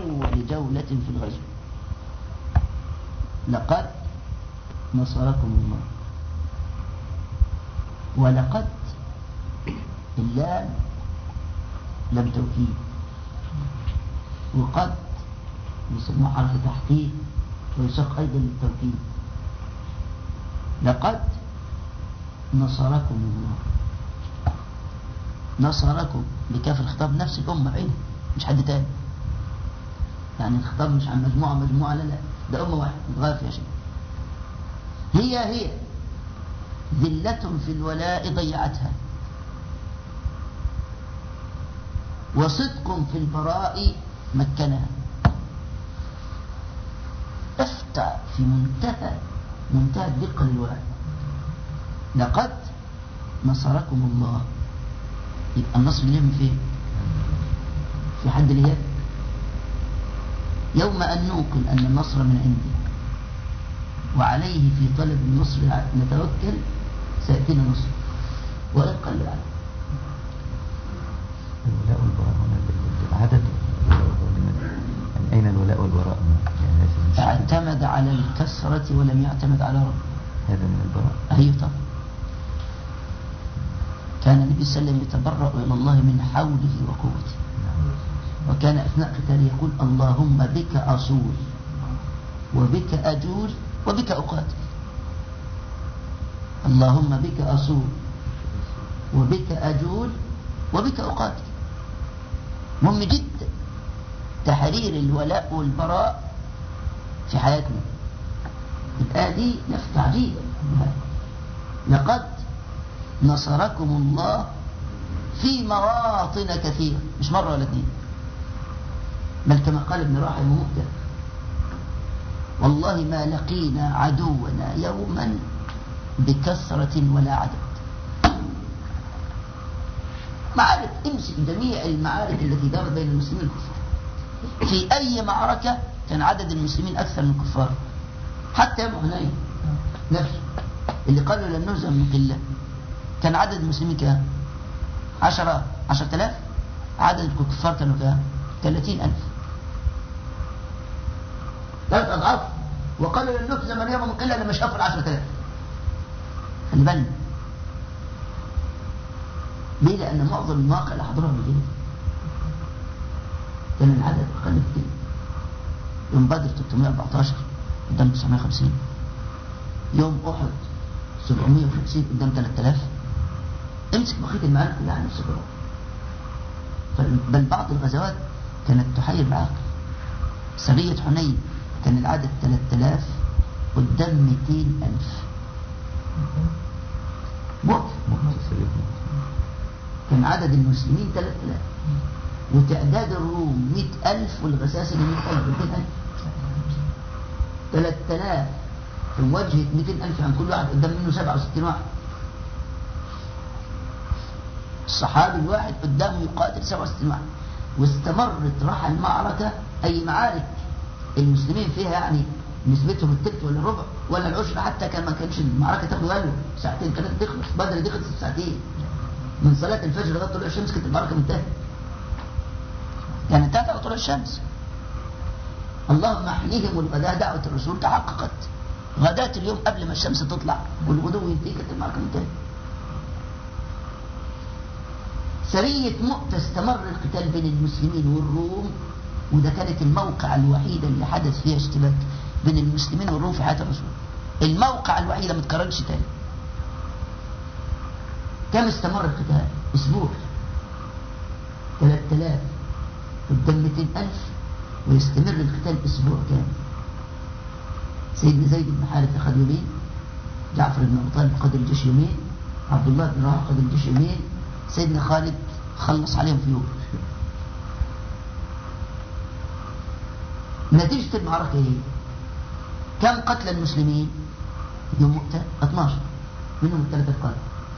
أول جولة في الغزو لقد نصركم الله ولقد اللام لم توكيد وقد يسمى حرف تحقيق ويساق أيضا للتوكيد لقد نصركم الله نصركم بكاف الخطاب نفس الأمة عين مش حد تاني يعني الخطاب مش عن مجموعة مجموعة لا لا ده أمة واحدة متغير فيها شيء هي هي ذلة في الولاء ضيعتها وصدق في البراء مكنها افتع في منتهى منتهى الدقة للوعي لقد نصركم الله يبقى النصر اللي من فين في حد اليد يوم أن نوقن أن النصر من عندي وعليه في طلب النصر نتوكل سيأتينا نصر وإن قل العدد الولاء والبراء هنا بالعدد يعني أين الولاء والبراء يعني اعتمد على الكسرة ولم يعتمد على رب هذا من البراء أيوة طبعا كان النبي صلى الله عليه وسلم يتبرأ إلى الله من حوله وقوته وكان أثناء قتاله يقول اللهم بك أصول وبك أجول وبك أقاتل اللهم بك أصول وبك أجول وبك أقاتل مهم جدا تحرير الولاء والبراء في حياتنا الآية دي لفتة عجيبة لقد نصركم الله في مواطن كثيرة مش مرة ولا اثنين بل كما قال ابن راحل مؤتى والله ما لقينا عدونا يوما بكثرة ولا عدد معارك امسك جميع المعارك التي دارت بين المسلمين والكفار في أي معركة كان عدد المسلمين أكثر من الكفار حتى يوم حنين نفسه اللي قالوا لن نهزم من قلة كان عدد المسلمين كام عشرة عشرة آلاف عدد الكفار كانوا كام ثلاثين ألف ثلاث أضعاف وقالوا لن نهزم اليوم من قلة لما شافوا العشرة آلاف خلي بالنا ليه لأن معظم المواقع اللي حضرها مدينة كان العدد أقل بكتير يوم بدر 314 قدام 950 يوم أحد 750 قدام 3000 امسك بقية المعارك كلها على نفس الرقم بل بعض الغزوات كانت تحير العقل سرية حنين كان العدد 3000 قدام 200000 مؤتف كان عدد المسلمين 3000 وتعداد الروم 100000 والغساسنة 100000 200000 3000 في مواجهة 200000 عن كل واحد قدام منه 67 واحد الصحابي الواحد قدامه يقاتل 67 واحد واستمرت راح المعركة أي معارك المسلمين فيها يعني نسبتهم التلت ولا الربع ولا العشر حتى كان ما كانش المعركة تاخد باله ساعتين كانت تخلص بدر دي خلصت ساعتين من صلاة الفجر لغاية طلوع الشمس كانت المعركة منتهية يعني انتهت على طلوع الشمس اللهم احييهم والغداء دعوة الرسول تحققت غداة اليوم قبل ما الشمس تطلع والغدو ينتهي كانت المعركة منتهية سرية مؤتة استمر القتال بين المسلمين والروم وده كانت الموقع الوحيدة اللي حدث فيها اشتباك بين المسلمين والروم في حياة الرسول الموقع الوحيدة ما تكررش تاني كم استمر القتال اسبوع 3000 قدام 200000 ويستمر القتال اسبوع كامل سيدنا زيد بن حارثة أخذ يومين جعفر بن أبي طالب قاد الجيش يومين عبد الله بن رواحه قاد الجيش يومين سيدنا خالد خلص عليهم في يوم نتيجة المعركة ايه كم قتل المسلمين يوم مؤتة 12 منهم الثلاثة قتل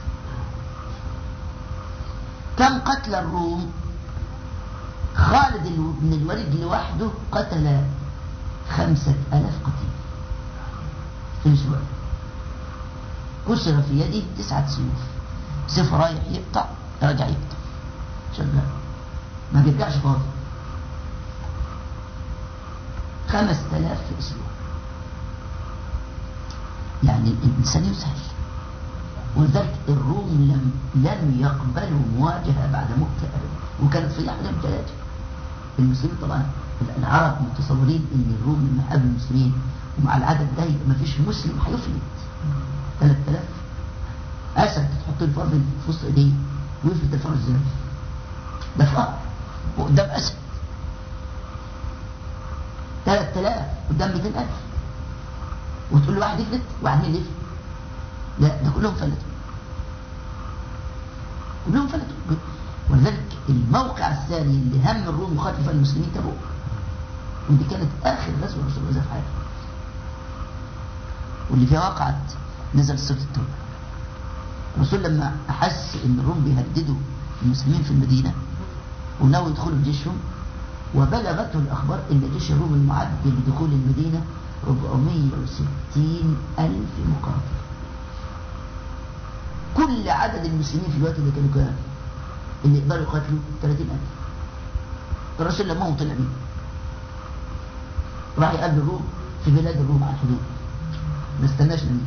كم قتل الروم خالد بن الوليد لوحده قتل خمسة ألاف قتيل في أسبوع كسر في يده تسعة سيوف سيف رايح يقطع راجع يقطع شغال ما بيرجعش فاضي خمس تلاف في أسبوع يعني الإنسان يسهل ولذلك الروم لم لم يقبلوا مواجهة بعد مكة أبدا وكانت في أحد ثلاثة المسلمين طبعا العرب متصورين ان الروم لما قابلوا المسلمين ومع العدد ده يبقى ما فيش مسلم هيفلت 3000 اسد تحط الفرد في وسط ايديه ويفلت الفرد ازاي؟ ده فقر وقدام اسد 3000 قدام 200000 وتقول له واحد يفلت واحد مين يفلت لا ده كلهم فلتوا كلهم فلتوا ولذلك الموقع الثاني اللي هم الروم يخاطب المسلمين تبوك ودي كانت آخر غزوة رسول الله في حياته واللي فيها وقعت نزل سورة التوبة الرسول لما أحس إن الروم بيهددوا المسلمين في المدينة وناوي يدخلوا بجيشهم وبلغته الأخبار إن جيش الروم المعد لدخول المدينة 460 ألف مقاتل كل عدد المسلمين في الوقت اللي كانوا كام اللي يقدروا يقاتلوا 30000 الرسول لما هو طلع بيه راح يقابل الروم في بلاد الروم على الحدود ما استناش نبي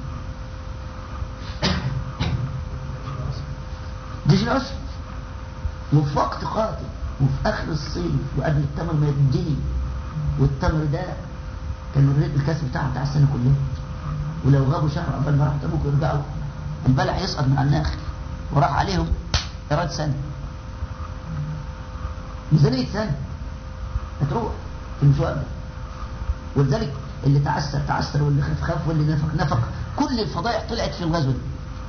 جيش العسر وفي وقت قاتل وفي اخر الصيف وقبل التمر ما يتجني والتمر ده كان الريت الكاس بتاعه بتاع السنه كلها ولو غابوا شهر قبل ما راحوا تبوك ويرجعوا البلع يسقط من على الناخل وراح عليهم إيراد سنة ميزانية سنة هتروح في المشوار ده ولذلك اللي تعسر تعسر واللي خاف خاف واللي نفق نفق كل الفضائح طلعت في الغزوة دي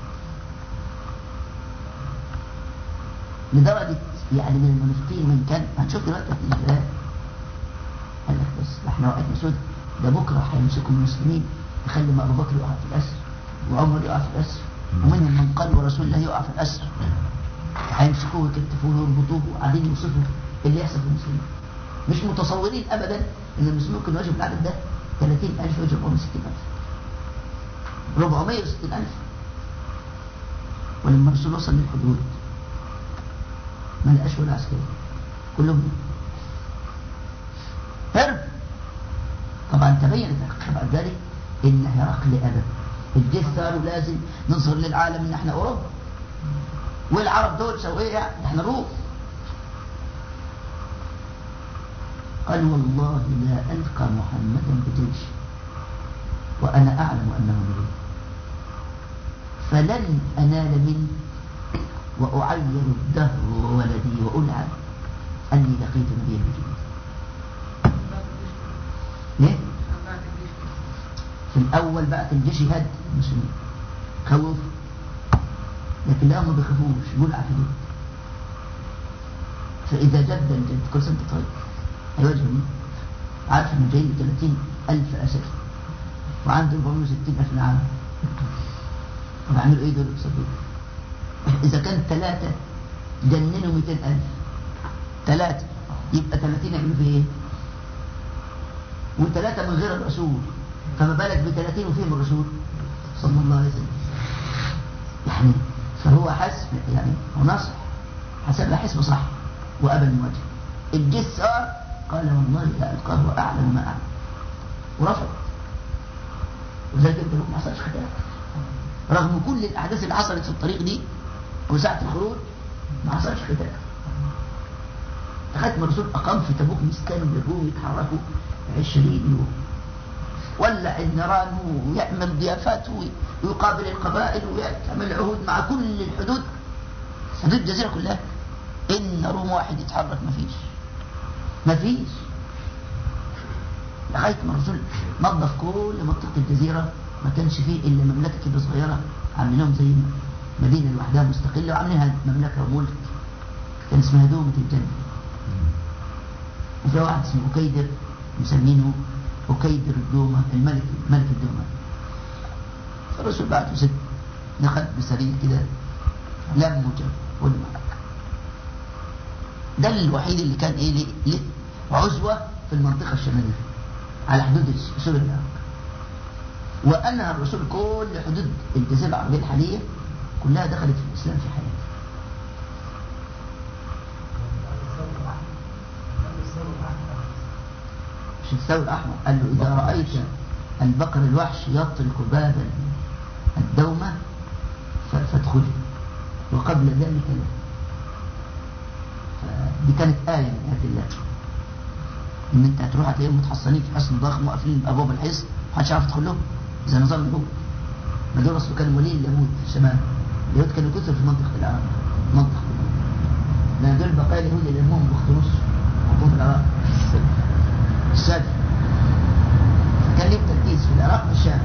لدرجة يعني من المنافقين من كان هنشوف دلوقتي الجهاد قال لك بس احنا وقتنا سود ده بكره هيمسكوا المسلمين يخلي ما ابو بكر يقع في الاسر وعمر يقع في الاسر ومنهم من قال ورسول الله يقع في الاسر هيمسكوه ويكتفوه ويربطوه وقاعدين يوصفوا اللي يحصل في المسلمين مش متصورين ابدا ان المسلمين ممكن يواجهوا العدد ده 30000 يواجهوا 460000 460000 ولما الرسول وصل للحدود ما لقاش ولا عسكري كلهم هرب طبعا تبين بعد ذلك ان هرقل ابى الجيش صاروا لازم نظهر للعالم ان احنا اوروبا والعرب دول سووا ايه يعني احنا روح قال والله لا ألقى محمدا بجيش وأنا أعلم أنه نبي فلن أنال منه وأعير الدهر وولدي وألعب أني لقيت نبيا بجيش ليه؟ في الأول بعت الجيش يهد المسلمين خوف لكن لا ما بيخافوش يقول عفدوا فإذا جد الجد كل سنة طيب هيواجه مين؟ عارف انه جاي 30 ألف أسد وعنده 460 ألف نعم طب عملوا ايه دول صدق إذا كان ثلاثة جننوا 200 ألف ثلاثة يبقى 30 يعملوا في ايه؟ وثلاثة من غير الرسول فما بالك ب 30 وفيهم الرسول صلى الله عليه وسلم يعني فهو حسب يعني هو نصح حسب حسب صح وأبى المواجهة الجيش صار قال والله لا ألقاه وأعلم ما أعلم ورفض وذلك انت ما حصلش خلاف رغم كل الأحداث اللي حصلت في الطريق دي وساعة الخروج ما حصلش خلاف لغايه ما الرسول أقام في تبوك مستني الروم يتحركوا 20 يوم ولع النيران ويعمل ضيافات ويقابل القبائل ويعمل عهود مع كل الحدود حدود الجزيرة كلها إن روم واحد يتحرك ما فيش ما فيش لغاية ما الرسول نظف كل منطقة الجزيرة ما كانش فيه إلا مملكة كده صغيرة عاملينهم زي مدينة لوحدها مستقلة وعاملينها مملكة وملك كان اسمها دومة الجنة وفي واحد اسمه أكيدر مسمينه أكيدر الدومة الملك ملك الدومة فالرسول بعته ست دخل بسرير كده لم وجب والمعركة ده الوحيد اللي كان ايه ليه, ليه عزوة في المنطقة الشمالية على حدود سوريا العراق وأنهى الرسول كل حدود الجزيرة العربية الحالية كلها دخلت في الإسلام في حياته مش الثور الأحمر قال له إذا رأيت البقر الوحش يطرق باب الدومة ف- فادخله وقبل ذلك لا دي كانت آية من آيات الله إن أنت هتروح هتلاقيهم متحصنين في حصن ضخم وقافلين أبواب الحصن محدش عارف يدخل لهم زي نظام اليهود ما دول أصله كانوا ولي اليهود في الشمال اليهود كانوا كثر في منطقة العراق منطقة لأن دول بقايا اليهود اللي يلموهم بخت نص وحطوهم في العراق السادس كان لهم تركيز في العراق والشام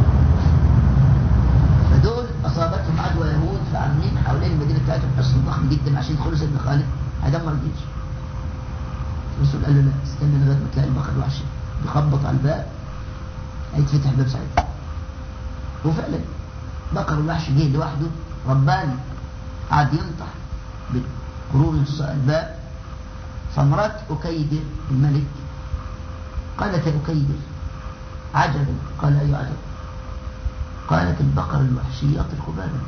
فدول أصابتهم عدوى يهود فعاملين حوالين المدينة بتاعتهم حصن ضخم جدا عشان يدخلوا سيدنا خالد هيدمر الجيش الرسول قال له لا استنى لغاية ما تلاقي البقر الوحشي بيخبط على الباب هيتفتح الباب ساعتها وفعلا بقر الوحش جه لوحده رباني قعد ينطح بقرون الباب فمرات أكيدر الملك قالت يا أكيدر عجبا قال أي عجب قالت البقر الوحشي يطرق بابا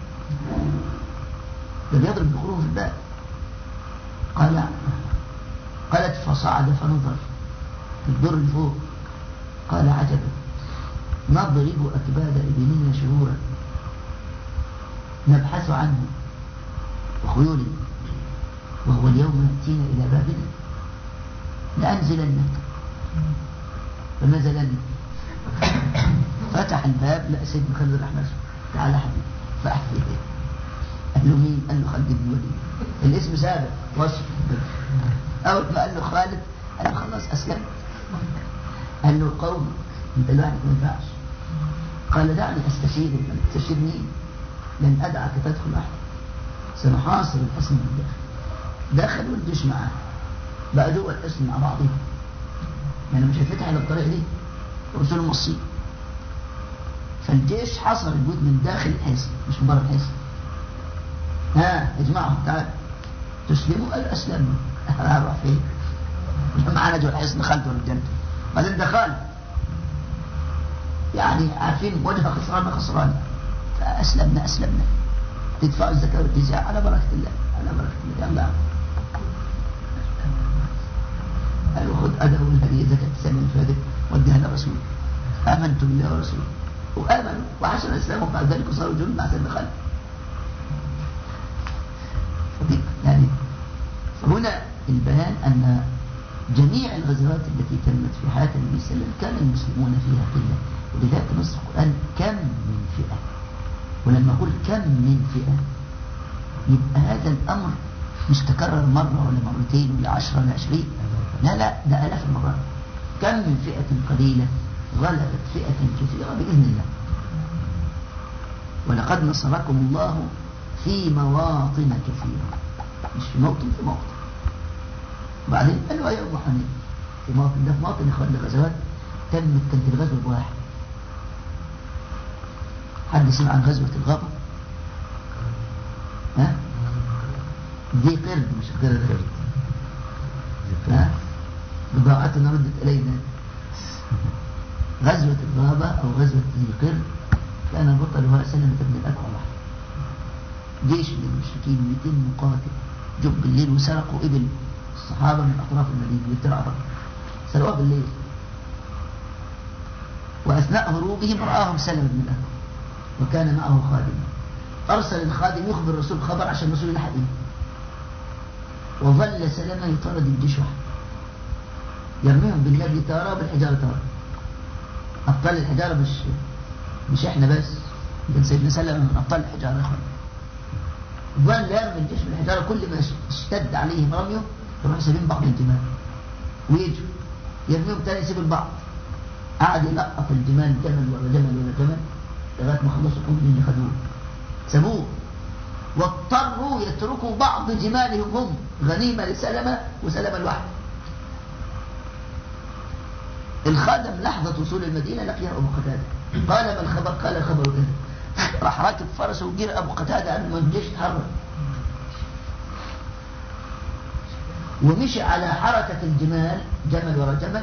ده بيضرب بقرون في الباب قال قالت فصعد فنظر في الدور اللي فوق قال عجبا نضرب أكباد إبلنا شهورا نبحث عنه وخيوله وهو اليوم يأتينا إلى بابنا لأنزلن فنزلن فتح الباب لقى سيدنا خالد الرحمن تعالى يا حبيبي فأحكي قال له مين؟ قال له خالد بن الوليد الاسم سابق وصف أول ما قال له خالد قال له خلاص أسلمت قال له قوم أنت لوحدك ما ينفعش قال دعني أستشير الملك تستشير مين؟ لن أدعك تدخل أحد سنحاصر الحصن من الداخل دخلوا الجيش معاه بقى جوه الحصن مع بعضهم يعني مش هيتفتح إلا بالطريقة دي الرسول موصيه فالجيش حصر البيوت من داخل الحصن مش من بره الحصن ها اجمعهم تعال تسلموا قال اسلموا هروح فين معانا جوه الحصن خالد ولا الجنة بعدين ده خالد يعني عارفين وجهه خسران خسران فاسلمنا اسلمنا تدفعوا الزكاة والجزية على بركة الله على بركة الله يلا قالوا خذ أداه الهدية زكاة السنة اللي فاتت وديها للرسول آمنت بالله ورسوله وآمنوا وحسن إسلامهم بعد ذلك وصاروا جنود مع سيدنا خالد يعني فهنا البيان أن جميع الغزوات التي تمت في حياة النبي صلى الله عليه وسلم كان المسلمون فيها قلة ولذلك نص القرآن كم من فئة ولما أقول كم من فئة يبقى هذا الأمر مش تكرر مرة ولا مرتين ولا عشرة ولا عشرين لا لا ده آلاف المرات كم من فئة قليلة غلبت فئة كثيرة بإذن الله ولقد نصركم الله في مواطن كثيرة مش في موطن في موطن وبعدين قالوا يوم حنين في موطن ده في موطن إخوان الغزوات تمت كانت الغزوة بواحد حد سمع عن غزوة الغابة ها ذي قرد مش قرد ها بضاعتنا ردت إلينا غزوة الغابة أو غزوة ذي قرد كان بطلها سلمة بن الأكوع جيش من المشركين 200 مقاتل جب بالليل وسرقوا إبل الصحابة من أطراف المدينة اللي بترعى سرقوها بالليل وأثناء هروبهم رآهم سلمة بن الأكوع وكان معه خادم أرسل الخادم يخبر الرسول خبر عشان الرسول يلحقه وظل سلمة يطرد الجيش واحد يرميهم بالنبي تارة وبالحجارة تارة أبطال الحجارة مش مش إحنا بس كان سيدنا سلمة من أبطال الحجارة يا إخوان ظل يرمي الجيش بالحجارة كل ما اشتد عليهم رميه يروح سابين بعض الجمال ويجوا يرميهم تاني يسيب البعض قعد يلقط الجمال جمل ولا جمل ولا جمل لغايه ما خلصوا كل اللي خدوه سابوه واضطروا يتركوا بعض جمالهم هم غنيمه لسلمه وسلمه لوحده الخادم لحظة وصول المدينة لقيه أبو قتادة قال ما الخبر قال الخبر كذا راح راكب فرسه وجير أبو قتادة قبل ما الجيش يتحرك ومشي على حركة الجمال جمل ورا جمل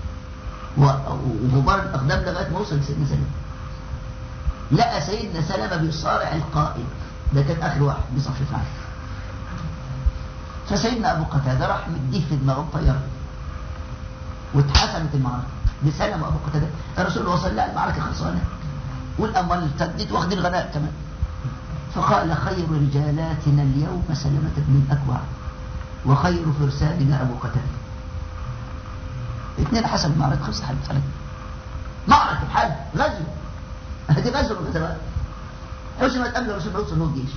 وغبار الأقدام لغاية ما وصل لسيدنا سلمة لقى سيدنا سلمة بيصارع القائد ده كان آخر واحد بيصفف عنه فسيدنا أبو قتادة راح مديه في دماغه طيارة واتحسمت المعركة بسلم أبو قتادة الرسول وصل لها المعركة خلصانة والأموال ارتدت واخدين الغناء كمان فقال خير رجالاتنا اليوم سلمة بن الأكوع وخير فرساننا أبو قتادة اثنين حسب المعركة خلصت حد فلك معركة بحال غزو هذه غزو الغزوات حسمت قبل الرسول يوصل هو الجيش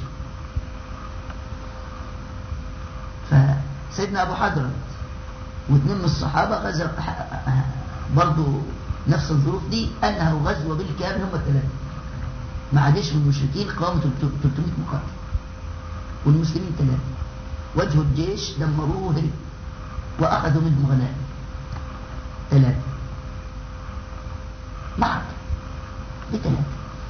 فسيدنا أبو حضرت واثنين من الصحابة غزو برضو نفس الظروف دي أنها غزوة بالكامل هم الثلاثة مع جيش من المشركين قاموا 300 مقاتل والمسلمين ثلاثة وجه الجيش دمروه وهرب وأخذوا منهم غنائم ثلاثة معك بثلاثة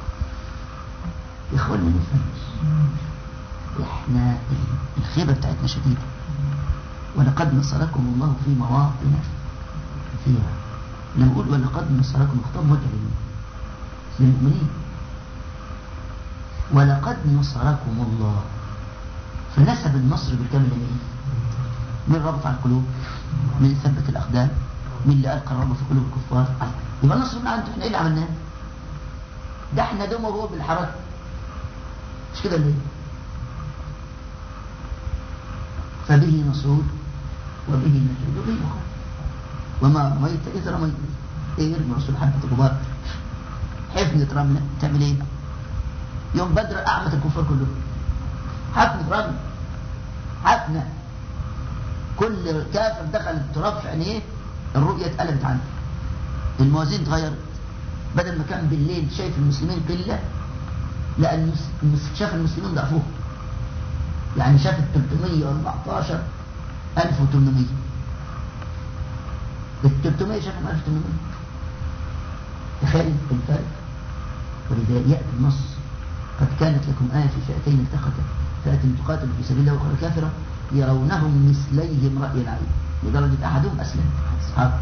يا إخواننا نفهمش إحنا الخيبة بتاعتنا شديدة ولقد نصركم الله في مواطن كثيرة لما أقول ولقد نصركم خطاب وجه للمؤمنين ولقد نصركم الله فنسب النصر بالكامل لمين؟ من ربط على القلوب من ثبت الأقدام من اللي ألقى الرب في قلوب الكفار يبقى النصر من عنده احنا ايه اللي عملناه؟ ده احنا دوم وهو بالحركة مش كده ليه؟ فبه نصرود وبه نجود وبه نخرج وما رميت إذ رميت إيه يرمي رسول حبة غبار حفنة رملة تعمل إيه؟ يوم بدر أعمت الكفار كلهم حفنة رمل حفنة كل كافر دخل التراب في عينيه الرؤية اتقلبت عنه الموازين اتغيرت بدل ما كان بالليل شايف المسلمين قلة لأن شاف المسلمين ضعفوه يعني شاف ال 314 1800 ال 300 شافهم 1800 تخيل الفرق ولذا يأتي النص قد كانت لكم آية في فئتين التقتا فئة تقاتل في سبيل الله وأخرى كافرة يرونهم مثليهم رأي العين لدرجة أحدهم أسلم أصحاب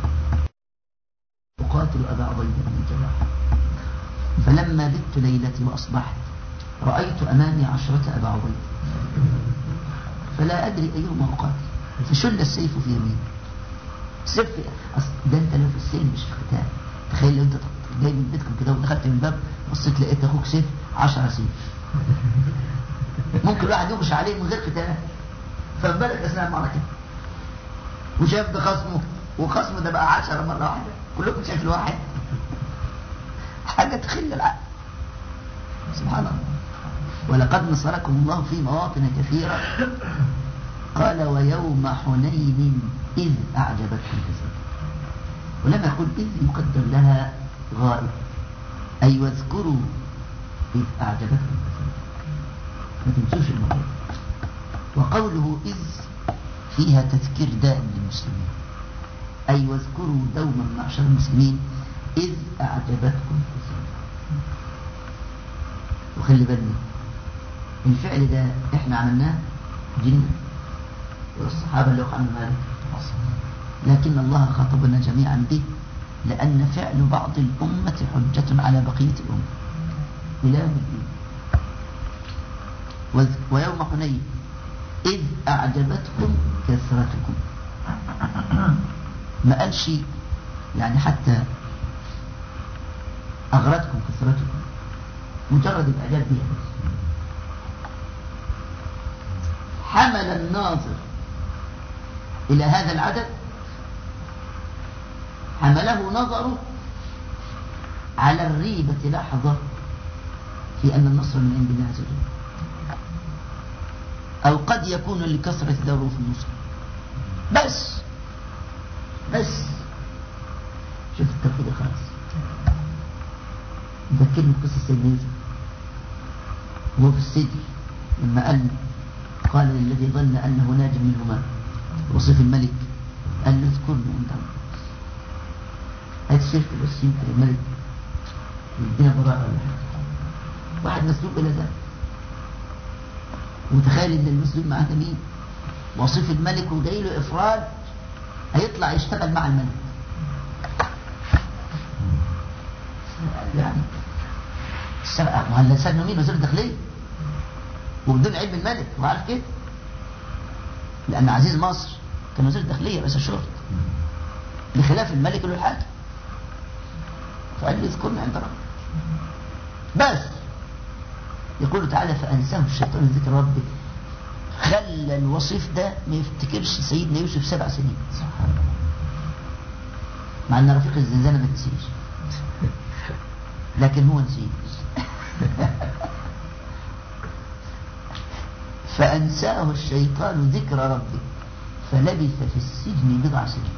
أقاتل أبا عبيدة بن الجراح فلما بت ليلتي وأصبحت رأيت أمامي عشرة أبا عبيدة فلا أدري أيهما أقاتل فشل السيف في يمين السيف ده أنت لو في السن مش في الختان تخيل لو أنت جاي من بيتكم كده ودخلت من الباب بصيت لقيت أخوك سيف 10 سيف ممكن الواحد يغش عليه من غير ختان فما بالك أثناء المعركة وشاف ده خصمه وخصمه ده بقى 10 مرة واحدة كلكم شايف الواحد حاجة تخل العقل سبحان الله ولقد نصركم الله في مواطن كثيرة قال ويوم حنين إذ أعجبتكم كثيرا ولما يقول إذ يقدر لها غائب أي واذكروا إذ أعجبتكم كثيرا ما تنسوش الموضوع وقوله إذ فيها تذكير دائم للمسلمين أي واذكروا دوما معشر المسلمين إذ أعجبتكم كثيرا وخلي بالنا الفعل ده احنا عملناه جن والصحابة اللي عملوا ذلك لكن الله خاطبنا جميعا به لأن فعل بعض الأمة حجة على بقية الأمة إلى يوم الدين ويوم حنين إذ أعجبتكم كثرتكم ما قالش يعني حتى أغرتكم كثرتكم مجرد الإعجاب بها بس حمل الناظر إلى هذا العدد حمله نظره على الريبة لحظة في أن النصر من عند الله عز وجل أو قد يكون لكثرة دوره في النصر بس بس شوف التوحيد الخالص ذكرني قصة سيدنا يوسف وهو في السجن لما قال قال للذي ظن أنه ناج منهما وصف الملك قال له اذكرني عند ربك هات شرك بس يمكن الملك يدينا براءة ولا حاجة واحد مسلوب إلى ذلك وتخيل ان المسلم معاه مين وصف الملك وجاي له افراد هيطلع يشتغل مع الملك يعني السرقة ما هلا سجنوا مين وزير الداخلية وبدون علم الملك هو عارف كده لأن عزيز مصر كان وزير الداخلية رئيس الشرطة بخلاف الملك له الحاكم فقال له اذكرني عند ربك بس يقول تعالى فأنساه الشيطان ذكر ربه خلى الوصيف ده ما يفتكرش سيدنا يوسف سبع سنين سبحان الله مع ان رفيق الزنزانة ما تنسيش لكن هو نسيه فأنساه الشيطان ذكر ربه فلبث في السجن بضع سنين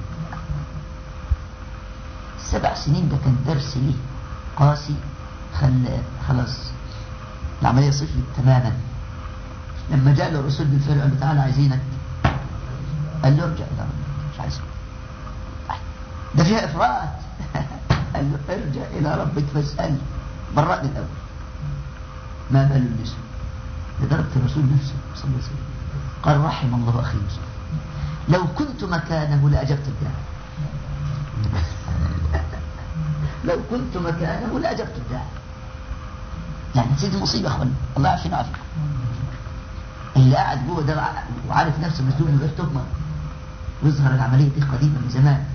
سبع سنين ده كان درس ليه قاسي خل خلاص العملية صفرت تماما لما جاء له الرسول بالفعل قال له تعالى عايزينك قال له ارجع إلى ربك مش عايزك ده فيها إفراط قال له ارجع إلى ربك فاسأل برأني الأول ما بال النساء لدرجة الرسول نفسه صلى الله عليه وسلم قال رحم الله أخي يوسف لو كنت مكانه لأجبت الداعي لو كنت مكانه لأجبت الداعي يعني سيدي مصيبة أخوان الله يعافينا ويعافيكم اللي قاعد جوه ده وعارف نفسه مسلوب من غير تهمة ويظهر العملية دي قديمة من زمان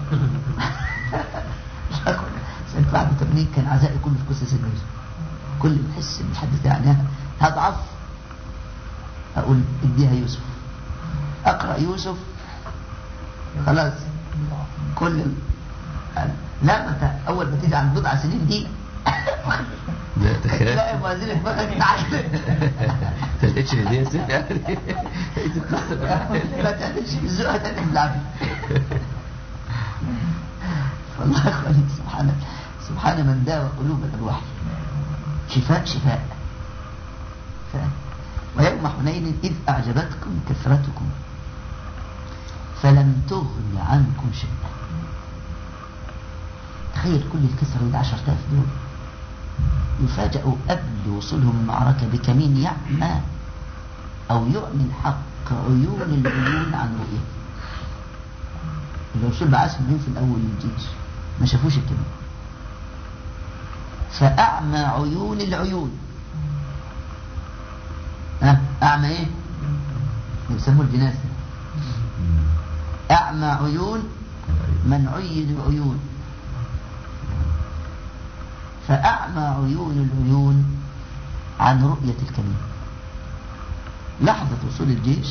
سنة 81 كان عزائي كله في قصة سيدنا يوسف كل ما احس ان حد يعني هضعف اقول اديها يوسف اقرا يوسف خلاص كل ال... لا ما انت اول ما تيجي عند بضع سنين دي لا تخيل تلاقي موازين دماغك تعال انت لقيتش ان دي سيف يعني لقيت القصه ما تعملش بالذوق هتعمل بالعافيه والله يا اخواني سبحان سبحان من داوى قلوب الارواح شفاء شفاء ف... ويوم حنين إذ أعجبتكم كثرتكم فلم تغن عنكم شيئا تخيل كل الكسر اللي عشرة آلاف دول يفاجأوا قبل وصولهم المعركة بكمين يعمى أو يعمي الحق عيون العيون عن رؤيته الرسول بعث مليون في الأول الجيش ما شافوش الكمين فأعمى عيون العيون ها أعمى إيه؟ يسموه الجنازة أعمى عيون من عين عيون فأعمى عيون العيون عن رؤية الكمين لحظة وصول الجيش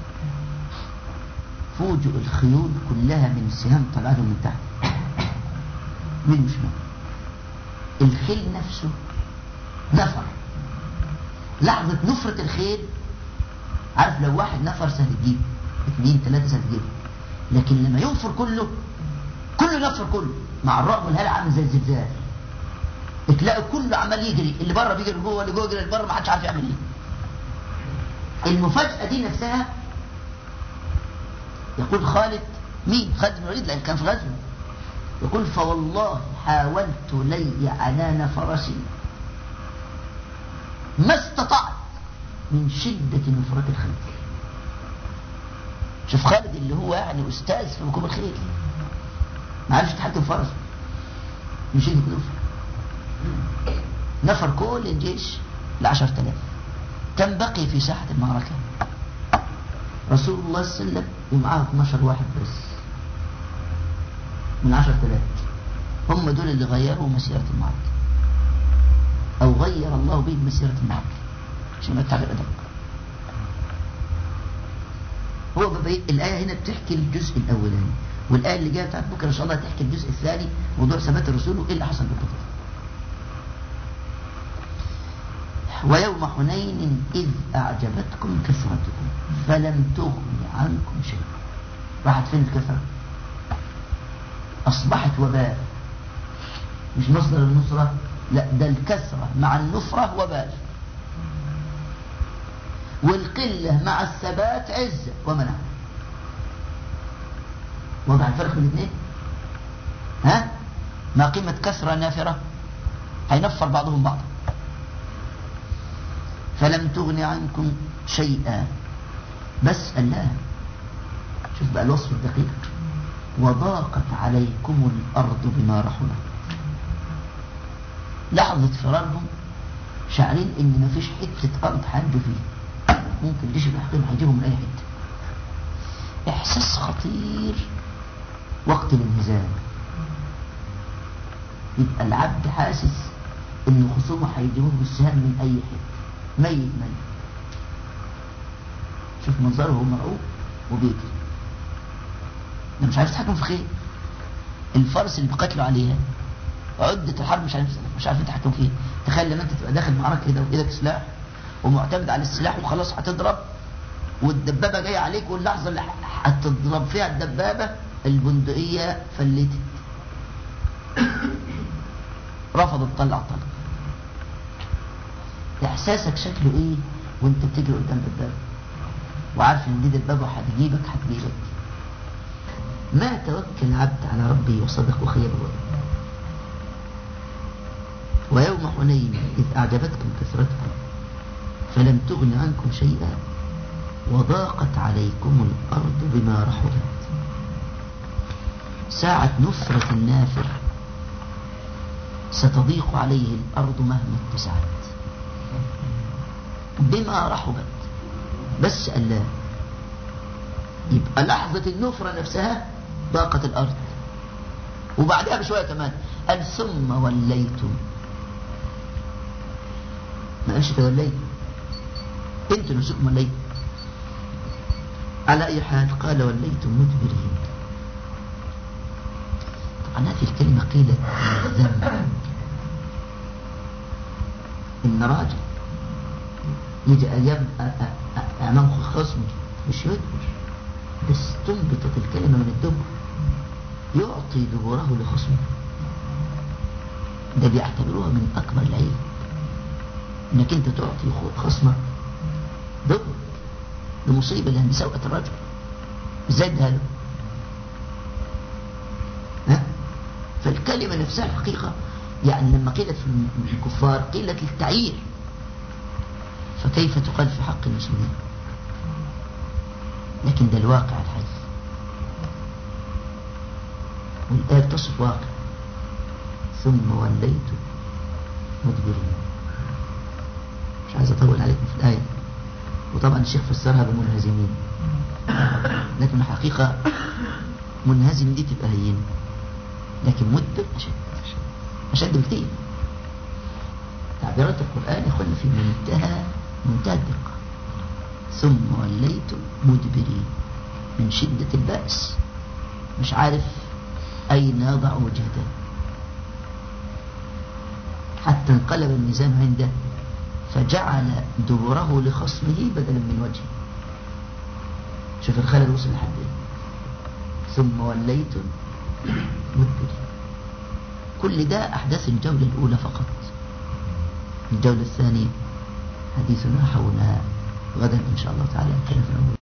فوجئ الخيول كلها من سهام طلعتهم من تحت من وشمال الخيل نفسه نفر لحظة نفرة الخيل عارف لو واحد نفر سهل تجيب اثنين ثلاثة سهل تجيب لكن لما ينفر كله كله نفر كله مع الرعب والهلع عامل زي الزلزال تلاقي كله عمال يجري اللي بره بيجري جوه اللي جوه يجري اللي بره ما حدش عارف يعمل ايه المفاجأة دي نفسها يقول خالد مين خالد بن الوليد لأن كان في غزوه يقول فوالله حاولت لي عنان فرسي ما استطعت من شدة نفرة الخيل شوف خالد اللي هو يعني أستاذ في ركوب الخيل ما عرفش يتحكم فرسه من شدة نفرة نفر كل الجيش لعشرة آلاف كم بقي في ساحة المعركة رسول الله صلى الله عليه وسلم ومعاه 12 واحد بس من 10000 هم دول اللي غيروا مسيرة المعركة أو غير الله بهم مسيرة المعركة عشان ما التعبير أدق هو ببي... الآية هنا بتحكي الجزء الأولاني والآية اللي جاية بتاعت بكرة إن شاء الله هتحكي الجزء الثاني موضوع ثبات الرسول وإيه اللي حصل بالضبط ويوم حنين إذ أعجبتكم كثرتكم فلم تغن عنكم شيء راحت فين الكثرة أصبحت وباء مش مصدر النصرة لا ده الكثرة مع النفرة وباء والقلة مع الثبات عزة ومنع وضع الفرق بين الاثنين ها ما قيمة كثرة نافرة هينفر بعضهم بعضا فلم تغن عنكم شيئا بس الله شوف بقى الوصف الدقيق وضاقت عليكم الأرض بما رحمت لحظة فرارهم شاعرين ان مفيش حتة أرض حدوا فيها ممكن جيش الحكيم هيجيبهم من أي حتة إحساس خطير وقت الانهزام يبقى العبد حاسس ان خصومه هيجيبوه بالسهام من اي حته ميت ميت شوف منظره هو مرعوب وبيجري ده مش عارف يتحكم في خير الفرس اللي بيقاتلوا عليها عدة الحرب مش عارف مش عارف يتحكم فيها تخيل لما انت تبقى داخل معركة كده وايدك سلاح ومعتمد على السلاح وخلاص هتضرب والدبابة جاية عليك واللحظة اللي هتضرب فيها الدبابة البندقية فلتت رفضت تطلع طلق احساسك شكله ايه وانت بتجري قدام دبابة وعارف ان دي دبابة هتجيبك هتجيبك ما توكل عبد على ربه وصدق وخيب الوعد ويوم حنين إذ أعجبتكم كثرتكم فلم تغن عنكم شيئا وضاقت عليكم الأرض بما رحبت ساعة نفرة النافر ستضيق عليه الأرض مهما اتسعت بما رحبت بس الله يبقى لحظة النفرة نفسها ضاقت الأرض وبعدها بشوية كمان قال ثم وليتم ما قالش توليت انتوا نفسكم وليتم على أي حال قال وليتم مدبرين طبعا هذه الكلمة قيلت ذنب إن راجل يجي أيام أمام خصمه مش يدبر بس تنبتت الكلمة من الدبر يعطي دبره لخصمه ده بيعتبروها من أكبر العيب إنك أنت تعطي خصمك دبر ده مصيبة لأن سوءة الرجل إزاي ده له ها فالكلمة نفسها الحقيقة يعني لما قيلت في الكفار قيلت للتعيير فكيف تقال في حق المسلمين لكن ده الواقع الحي والآية تصف واقع ثم وليت مدبرين مش عايز أطول عليكم في الآية وطبعا الشيخ فسرها بمنهزمين لكن الحقيقة منهزم دي تبقى هينة لكن مدبر أشد أشد بكتير تعبيرات القرآن يخلي في منتهى منتهى الدقة ثم وليت مدبرين من شدة البأس مش عارف أين يضع وجهته حتى انقلب الميزان عنده فجعل دبره لخصمه بدلا من وجهه شوف الخلل وصل لحد ثم وليت مدبرين كل ده أحداث الجولة الأولى فقط الجولة الثانية حديثنا حولها غدا إن شاء الله تعالى نتكلم في الأمور